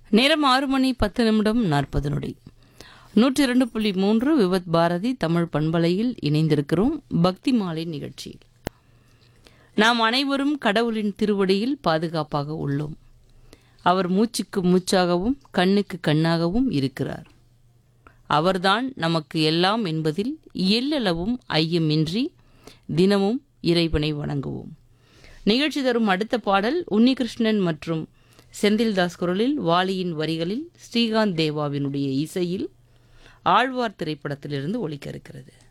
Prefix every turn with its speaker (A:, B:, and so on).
A: நேரம் ஆறு மணி பத்து நிமிடம் நாற்பது நொடி நூற்றி இரண்டு புள்ளி மூன்று விவத் பாரதி தமிழ் பண்பலையில் இணைந்திருக்கிறோம் பக்தி மாலை நிகழ்ச்சியில் நாம் அனைவரும் கடவுளின் திருவடியில் பாதுகாப்பாக உள்ளோம் அவர் மூச்சுக்கு மூச்சாகவும் கண்ணுக்கு கண்ணாகவும் இருக்கிறார் அவர்தான் நமக்கு எல்லாம் என்பதில் எல்லளவும் ஐயமின்றி தினமும் இறைவனை வணங்குவோம் நிகழ்ச்சி தரும் அடுத்த பாடல் உன்னிகிருஷ்ணன் மற்றும் செந்தில்தாஸ் குரலில் வாலியின் வரிகளில் ஸ்ரீகாந்த் தேவாவினுடைய இசையில் ஆழ்வார் திரைப்படத்திலிருந்து ஒலிக்க இருக்கிறது